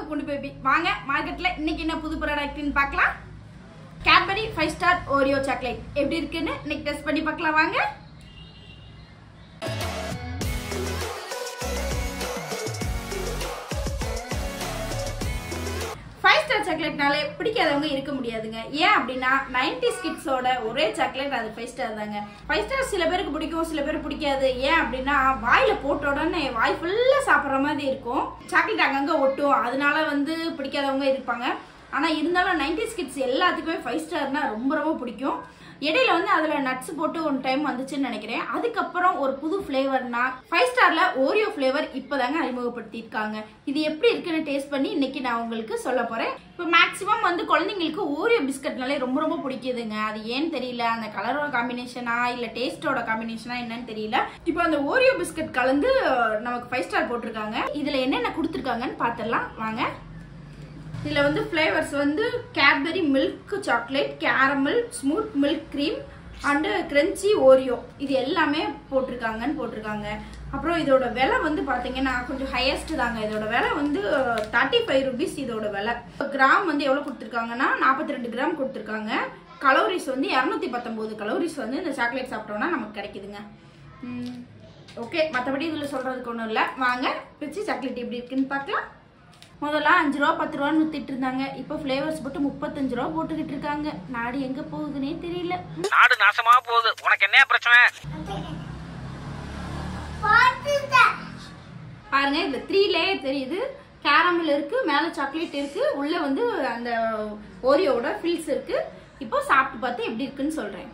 குண்டு பேபி வாங்க மார்க்கெட்ல இன்னைக்கு என்ன புது ப்ராடக்ட்னு பார்க்கலாம் Cadbury five star Oreo chocolate எப்படி இருக்குன்னு இன்னைக்கு டெஸ்ட் பண்ணி பார்க்கலாம் வாங்க ஃபைவ் ஸ்டார் சாக்லேட்னாலே பிடிக்காதவங்க இருக்க முடியாதுங்க ஏன் அப்படின்னா நைன்டி கிட்ஸோட ஒரே சாக்லேட் அது ஃபைவ் ஸ்டார் தாங்க ஃபைவ் ஸ்டார் சில பேருக்கு பிடிக்கும் சில பேருக்கு பிடிக்காது ஏன் அப்படின்னா வாயில போட்ட உடனே வாய் ஃபுல்லா சாப்பிட்ற மாதிரி இருக்கும் சாக்லேட் அங்கங்க ஒட்டும் அதனால வந்து பிடிக்காதவங்க இருப்பாங்க ஆனா இருந்தாலும் நைன்டி கிட்ஸ் எல்லாத்துக்குமே ஃபைவ் ஸ்டார்னா ரொம்ப ரொம்ப பிடிக்கும் இடையில வந்து அதுல நட்ஸ் போட்டு ஒன் டைம் வந்துச்சுன்னு நினைக்கிறேன் அதுக்கப்புறம் ஒரு புது ஃபிளேவர்னா ஃபைவ் ஸ்டார்ல ஓரியோ ஃபிளேவர் இப்பதாங்க அறிமுகப்படுத்தியிருக்காங்க இது எப்படி இருக்குன்னு டேஸ்ட் பண்ணி இன்னைக்கு நான் உங்களுக்கு சொல்ல போறேன் இப்போ மேக்ஸிமம் வந்து குழந்தைங்களுக்கு ஓரியோ பிஸ்கட்னாலே ரொம்ப ரொம்ப பிடிக்குதுங்க அது ஏன்னு தெரியல அந்த கலரோட காம்பினேஷனா இல்ல டேஸ்டோட காம்பினேஷனா என்னன்னு தெரியல இப்போ அந்த ஓரியோ பிஸ்கட் கலந்து நமக்கு ஃபைவ் ஸ்டார் போட்டிருக்காங்க இதுல என்னென்ன கொடுத்துருக்காங்கன்னு பார்த்துடலாம் வாங்க இதில் வந்து ஃப்ளேவர்ஸ் வந்து Cadbury milk chocolate caramel smooth milk cream and crunchy Oreo இது எல்லாமே போட்டிருக்காங்கன்னு போட்டிருக்காங்க அப்புறம் இதோட விலை வந்து பார்த்தீங்கன்னா கொஞ்சம் ஹையஸ்ட் தாங்க இதோட விலை வந்து தேர்ட்டி ஃபைவ் ருபீஸ் இதோட விலை கிராம் வந்து எவ்வளோ கொடுத்துருக்காங்கன்னா நாற்பத்தி ரெண்டு கிராம் கொடுத்துருக்காங்க கலோரிஸ் வந்து இரநூத்தி பத்தொம்போது கலோரிஸ் வந்து இந்த சாக்லேட் சாப்பிட்டோம்னா நமக்கு கிடைக்குதுங்க ஓகே மற்றபடி இதில் சொல்கிறதுக்கு ஒன்றும் இல்லை வாங்க பிரிச்சு சாக்லேட் எப்படி இருக்குன்னு பார்க்கலாம் முதல்ல அஞ்சு ரூபா பத்து ரூபான்னு வித்துட்டு இருந்தாங்க இப்போ ஃப்ளேவர்ஸ் போட்டு முப்பத்தஞ்சு ரூபா போட்டுக்கிட்டு இருக்காங்க நாடு எங்க போகுதுன்னே தெரியல நாடு நாசமா போகுது உனக்கு என்ன பிரச்சனை பாருங்க இதுல த்ரீ லேயர் தெரியுது கேரமல் இருக்கு மேல சாக்லேட் இருக்கு உள்ள வந்து அந்த ஓரியோவோட ஃபில்ஸ் இருக்கு இப்போ சாப்பிட்டு பார்த்து எப்படி இருக்குன்னு சொல்றேன்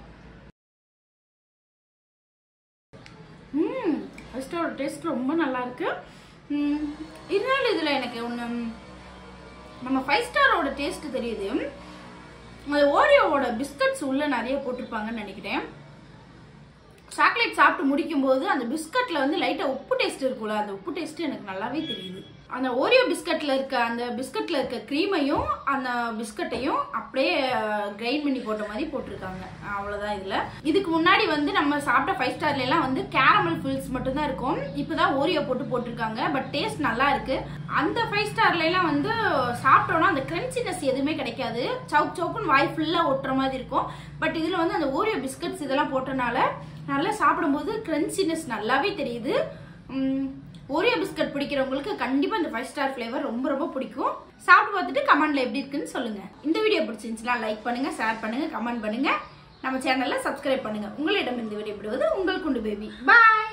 ம் ஃபர்ஸ்டோட டேஸ்ட் ரொம்ப நல்லா இருக்கு ம், இருந்தாலும் இதுல எனக்கு ஒன்று நம்ம ஃபைவ் ஸ்டாரோட டேஸ்ட் தெரியுது அது ஓரியோவோட பிஸ்கட்ஸ் உள்ள நிறைய போட்டிருப்பாங்கன்னு நினைக்கிறேன் சாக்லேட் சாப்பிட்டு முடிக்கும் போது அந்த பிஸ்கட்ல வந்து லைட்டா உப்பு டேஸ்ட் இருக்கும்ல அந்த உப்பு டேஸ்ட் எனக்கு நல்லாவே தெரியுது அந்த ஓரியோ பிஸ்கட்ல இருக்க அந்த பிஸ்கட்ல இருக்க க்ரீமையும் அந்த பிஸ்கட்டையும் அப்படியே கிரைண்ட் பண்ணி போட்ட மாதிரி போட்டிருக்காங்க அவ்வளவுதான் இதுல இதுக்கு முன்னாடி வந்து நம்ம சாப்பிட்ட ஃபைவ் ஸ்டார்ல எல்லாம் வந்து கேரமல் ஃபில்ஸ் மட்டும் தான் இருக்கும் இப்பதான் ஓரியோ போட்டு போட்டிருக்காங்க பட் டேஸ்ட் நல்லா இருக்கு அந்த ஃபைவ் ஸ்டார்ல எல்லாம் வந்து சாப்பிட்டோம்னா அந்த கிரன்ச்சினஸ் எதுவுமே கிடைக்காது சவுக் சவுக்குன்னு வாய் ஃபுல்லா ஒட்டுற மாதிரி இருக்கும் பட் இதுல வந்து அந்த ஓரியோ பிஸ்கட்ஸ் இதெல்லாம் போட்டனால நல்லா சாப்பிடும்போது கிரன்ச்சினஸ் நல்லாவே தெரியுது உம், ஓரியோ பிஸ்கட் பிடிக்கிறவங்களுக்கு கண்டிப்பா இந்த ஃபைவ் ஸ்டார் ஃபிளேவர் ரொம்ப ரொம்ப பிடிக்கும் சாப்பிட்டு பார்த்துட்டு கமெண்ட்ல எப்படி இருக்குன்னு சொல்லுங்க இந்த வீடியோ பிடிச்சிருந்துச்சுன்னா லைக் பண்ணுங்க ஷேர் பண்ணுங்க கமெண்ட் பண்ணுங்க நம்ம சேனல்ல சப்ஸ்கிரைப் பண்ணுங்க உங்களிடம் இந்த வீடியோ விடுவது உங்கள் குண்டு பேபி பாய்